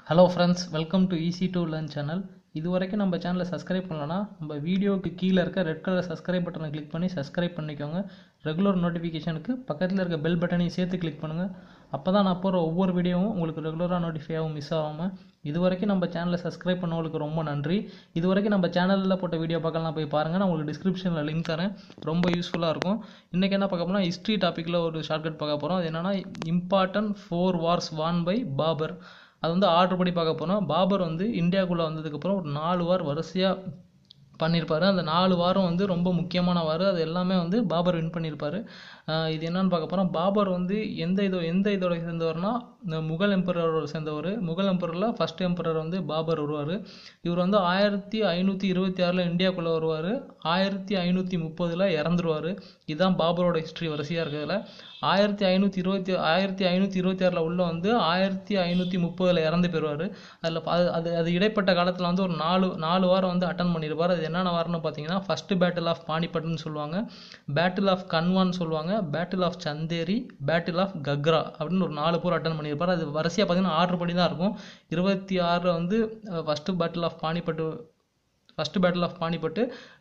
hello friends welcome to easy to learn channel இது வரைக்கும் நம்ம சேனலை சப்ஸ்கிரைப் பண்ணலன்னா நம்ம வீடியோக்கு கீழே இருக்க ரெட் கலர் சப்ஸ்கிரைப் பட்டனை கிளிக் பண்ணி சப்ஸ்கிரைப் பண்ணிக்கோங்க ரெகுலர் நோட்டிஃபிகேஷனுக்கு பக்கத்தில் இருக்க பெல் பட்டனையும் சேர்த்து கிளிக் பண்ணுங்கள் அப்போ தான் நான் போகிற ஒவ்வொரு வீடியோவும் உங்களுக்கு ரெகுலராக நோட்டிஃபை ஆகும் மிஸ் ஆகாமல் இது வரைக்கும் நம்ம சேனலை சப்ஸ்கிரைப் பண்ணவங்களுக்கு ரொம்ப நன்றி இது வரைக்கும் நம்ம சேனலில் போட்ட வீடியோ பார்க்கலாம் போய் பாருங்கள் நான் உங்களுக்கு டிஸ்கிரிப்ஷனில் லிங்க் தரேன் ரொம்ப யூஸ்ஃபுல்லாக இருக்கும் இன்றைக்கி என்ன பார்க்க போனால் ஹிஸ்ட்ரி டாப்பிக்கில் ஒரு ஷார்ட்கட் பார்க்க போகிறோம் அது என்னென்னா important four wars won by Babar அது வந்து ஆர்டர் படி பார்க்க போனால் பாபர் வந்து இந்தியாவுக்குள்ளே வந்ததுக்கப்புறம் ஒரு நாலு வார் வரிசையாக பண்ணியிருப்பாரு அந்த நாலு வாரம் வந்து ரொம்ப முக்கியமான வாரம் அது எல்லாமே வந்து பாபர் வின் பண்ணியிருப்பாரு ஆஹ் இது என்னன்னு பார்க்க போனால் பாபர் வந்து எந்த இதோ எந்த இதோட சேர்ந்தவர்னா இந்த முகல் எம்பரரோட சேர்ந்தவர் முகல் எம்பரரில் ஃபர்ஸ்ட் எம்பரர் வந்து பாபர் வருவார் இவர் வந்து ஆயிரத்தி ஐநூற்றி இருபத்தி ஆறில் இந்தியாவுக்குள்ளே வருவார் ஆயிரத்தி ஐநூற்றி முப்பதில் இறந்துருவார் இதுதான் பாபரோட ஹிஸ்ட்ரி வரிசையாக இருக்கிறதுல ஆயிரத்தி ஐநூற்றி இருபத்தி ஆயிரத்தி ஐநூற்றி இருபத்தி ஆறில் உள்ள வந்து ஆயிரத்தி ஐநூற்றி முப்பதில் இறந்து போயிடுவார் அதில் அது அது அது இடைப்பட்ட காலத்தில் வந்து ஒரு நாலு நாலு வாரம் வந்து அட்டன் பண்ணியிருப்பார் அது என்னென்ன வாரம்னு பார்த்தீங்கன்னா ஃபஸ்ட்டு பேட்டில் ஆஃப் பானிபட்னு சொல்லுவாங்க பேட்டில் ஆஃப் கன்வான்னு சொல்லுவாங்க battle of Chanderi battle of Ghaghra அப்படின்னு ஒரு நாலு போர் அட்டன் பண்ணியிருப்பார் அது வரிசையாக பார்த்தீங்கன்னா ஆர்டர் படி தான் இருக்கும் இருபத்தி ஆறில் வந்து first battle of Panipat first battle of Panipat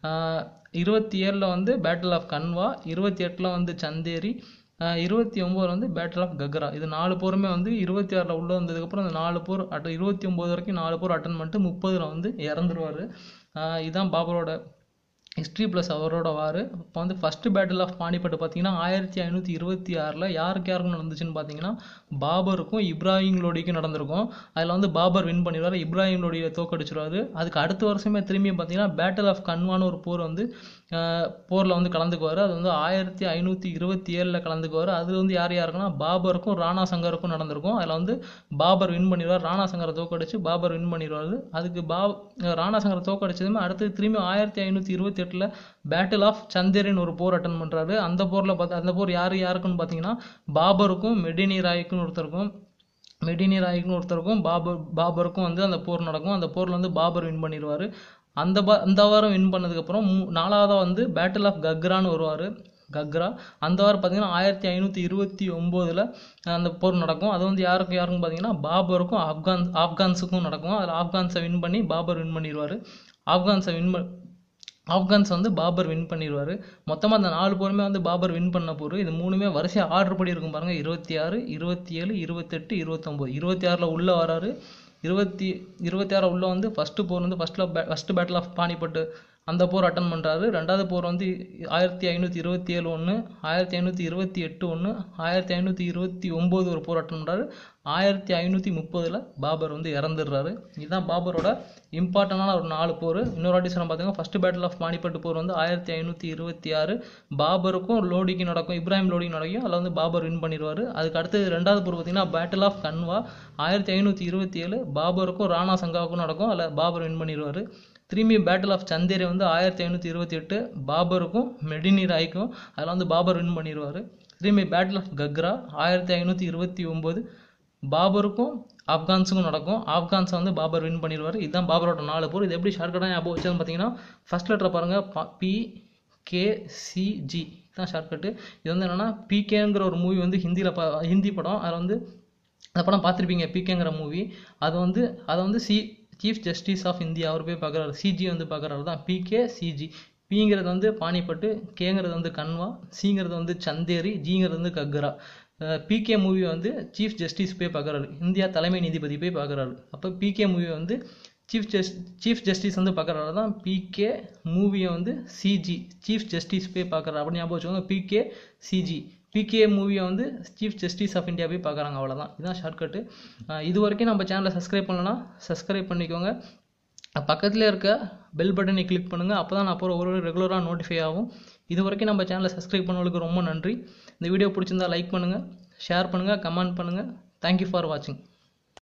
இருபத்தி ஏழில் வந்து பேட்டில் ஆஃப் கன்வா இருபத்தி எட்டில் வந்து சந்தேரி இருபத்தி ஒம்போதில் வந்து பேட்டில் ஆஃப் கக்ரா இது நாலு போருமே வந்து இருபத்தி ஆறில் உள்ள வந்ததுக்கப்புறம் அந்த நாலு போர் அட் இருபத்தி ஒம்பது வரைக்கும் நாலு போர் அட்டன் பண்ணிட்டு முப்பதில் வந்து இறந்துருவார் இதுதான் பாபரோட ஹிஸ்ட்ரி ப்ளஸ் அவரோட வார் இப்போ வந்து ஃபஸ்ட்டு பேட்டில் ஆஃப் பானிபட் பார்த்தீங்கன்னா ஆயிரத்தி ஐநூற்றி இருபத்தி ஆறில் யாருக்கு யாருக்கும் நடந்துச்சுன்னு பார்த்தீங்கன்னா பாபருக்கும் இப்ராஹிம் லோடிக்கும் நடந்திருக்கும் அதில் வந்து பாபர் வின் பண்ணிடுவார் இப்ராஹிம் லோடியை தோக்கடிச்சிருவாரு அதுக்கு அடுத்த வருஷமே திரும்பி பார்த்தீங்கன்னா பேட்டில் ஆஃப் கன்வான ஒரு போர் வந்து போரில் வந்து கலந்துக்குவார் அது வந்து ஆயிரத்தி ஐநூற்றி இருபத்தி ஏழில் கலந்துக்குவார் அது வந்து யார் யாருக்குன்னா பாபருக்கும் ராணா சங்கருக்கும் நடந்திருக்கும் அதில் வந்து பாபர் வின் பண்ணிடுவார் ராணா சங்கரை தோக்கடிச்சு பாபர் வின் பண்ணிடுவார் அதுக்கு பா ராணா சங்கரை தோக்கடிச்சதுமே அடுத்து திரும்பி ஆயிரத்தி ஐநூற்றி இருபத்தி எட்டில் பேட்டில் ஆஃப் சந்தேரின் ஒரு போர் அட்டன் பண்ணுறாரு அந்த போரில் பார்த்து அந்த போர் யார் யாருக்குன்னு பார்த்தீங்கன்னா பாபருக்கும் மெடினி ராய்க்குன்னு ஒருத்தருக்கும் மெடினி ராய்க்குன்னு ஒருத்தருக்கும் பாபர் பாபருக்கும் வந்து அந்த போர் நடக்கும் அந்த போரில் வந்து பாபர் வின் பண்ணிடுவார் அந்த பா அந்த வாரம் வின் பண்ணதுக்கப்புறம் மூ நாலாவதாக வந்து பேட்டில் ஆஃப் கக்ரான்னு வருவார் கக்ரா அந்த வாரம் பார்த்தீங்கன்னா ஆயிரத்தி ஐநூற்றி இருபத்தி ஒம்போதில் அந்த போர் நடக்கும் அது வந்து யாருக்கும் யாருக்கும் பார்த்தீங்கன்னா பாபருக்கும் ஆப்கான் ஆப்கான்ஸுக்கும் நடக்கும் அதில் ஆப்கான்ஸை வின் பண்ணி பாபர் வின் பண்ணிடுவார் ஆப்கான்ஸை வின் ப ஆப்கான்ஸ் வந்து பாபர் வின் பண்ணிடுவார் மொத்தமாக அந்த நாலு போருமே வந்து பாபர் வின் பண்ண போர் இது மூணுமே வரிசையாக ஆர்டர் படி இருக்கும் பாருங்கள் இருபத்தி ஆறு இருபத்தி ஏழு இருபத்தெட்டு இருபத்தொம்போது இருபத்தி ஆறில் உள்ளே வராரு இருபத்தி இருபத்தி ஆறு உள்ள வந்து ஃபஸ்ட்டு போர் வந்து ஃபஸ்ட்டில் பே ஃபஸ்ட்டு பேட்டில் ஆஃப் பானிபட்டு அந்த போர் அட்டன் பண்ணுறாரு ரெண்டாவது போர் வந்து ஆயிரத்தி ஐநூற்றி இருபத்தி ஏழு ஒன்று ஆயிரத்தி ஐநூற்றி இருபத்தி எட்டு ஒன்று ஆயிரத்தி ஐநூற்றி இருபத்தி ஒம்பது ஒரு போர் அட்டன் பண்ணுறாரு ஆயிரத்தி ஐநூற்றி முப்பதில் பாபர் வந்து இறந்துடுறாரு இதுதான் பாபரோட இம்பார்ட்டண்டான ஒரு நாலு போர் இன்னொரு வாட்டி சொன்ன பார்த்தீங்கன்னா ஃபஸ்ட்டு பேட்டில் ஆஃப் பானிபட்டு போர் வந்து ஆயிரத்தி ஐநூற்றி இருபத்தி ஆறு பாபருக்கும் லோடிக்கு நடக்கும் இப்ராஹிம் லோடிக்கு நடக்கும் அதில் வந்து பாபர் வின் பண்ணிடுவார் அதுக்கு அடுத்து ரெண்டாவது போர் பார்த்தீங்கன்னா பேட்டில் ஆஃப் கன்வா ஆயிரத்தி ஐநூற்றி இருபத்தி ஏழு பாபருக்கும் ராணா சங்காவுக்கும் நடக்கும் அதில் பாபர் வின் பண்ணிடுவார் திரும்பி பேட்டில் ஆஃப் சந்தேரி வந்து ஆயிரத்தி ஐநூற்றி இருபத்தி எட்டு பாபருக்கும் மெடினி ராய்க்கும் அதில் வந்து பாபர் வின் பண்ணிடுவார் திரும்பி பேட்டில் ஆஃப் கக்ரா ஆயிரத்தி ஐநூற்றி இருபத்தி ஒம்பது பாபருக்கும் ஆப்கான்ஸுக்கும் நடக்கும் ஆப்கான்ஸை வந்து பாபர் வின் பண்ணிடுவார் இதுதான் பாபரோட நாலு போர் இது எப்படி ஷார்ட்கட்டாக ஞாபகம் வச்சதுன்னு பார்த்தீங்கன்னா ஃபஸ்ட் லெட்டரை பாருங்கள் பி கேசிஜி தான் ஷார்ட்கட்டு இது வந்து என்னென்னா பிகேங்கிற ஒரு மூவி வந்து ஹிந்தியில் பா ஹிந்தி படம் அதில் வந்து அந்த படம் பார்த்துருப்பீங்க பிகேங்கிற மூவி அது வந்து அதை வந்து சி சீஃப் ஜஸ்டிஸ் ஆஃப் இந்தியா அவர் போய் பார்க்குறாரு சிஜி வந்து பார்க்குறாரு தான் பிகே சிஜி பிங்கிறது வந்து பானிப்பட்டு கேங்கிறது வந்து கன்வா சிங்கிறது வந்து சந்தேரி ஜிங்கிறது வந்து கக்ரா பிகே மூவி வந்து சீஃப் ஜஸ்டிஸ் போய் பார்க்குறாரு இந்தியா தலைமை நீதிபதி போய் பார்க்குறாரு அப்போ பிகே மூவி வந்து சீஃப் ஜஸ் சீஃப் ஜஸ்டிஸ் வந்து பார்க்குறாரு தான் பிகே மூவியை வந்து சிஜி சீஃப் ஜஸ்டிஸ் போய் பார்க்குறாரு அப்படின்னு ஞாபகம் வச்சுக்கோங்க பிகே சிஜி பிகே மூவியை வந்து சீஃப் ஜஸ்டிஸ் ஆஃப் இந்தியா போய் பார்க்குறாங்க அவ்வளோதான் இதுதான் ஷார்ட்கட்டு இது வரைக்கும் நம்ம சேனலை சப்ஸ்கிரைப் பண்ணலன்னா சப்ஸ்கிரைப் பண்ணிக்கோங்க பக்கத்தில் இருக்க பெல் பட்டனை கிளிக் பண்ணுங்கள் அப்போ தான் நான் அப்புறம் ஒரு ரெகுலராக நோட்டிஃபை ஆகும் இது வரைக்கும் நம்ம சேனலை சப்ஸ்கிரைப் பண்ணவங்களுக்கு ரொம்ப நன்றி இந்த வீடியோ பிடிச்சிருந்தா லைக் பண்ணுங்கள் ஷேர் பண்ணுங்கள் கமெண்ட் பண்ணுங்கள் தேங்க்யூ ஃபார் வாட்சிங்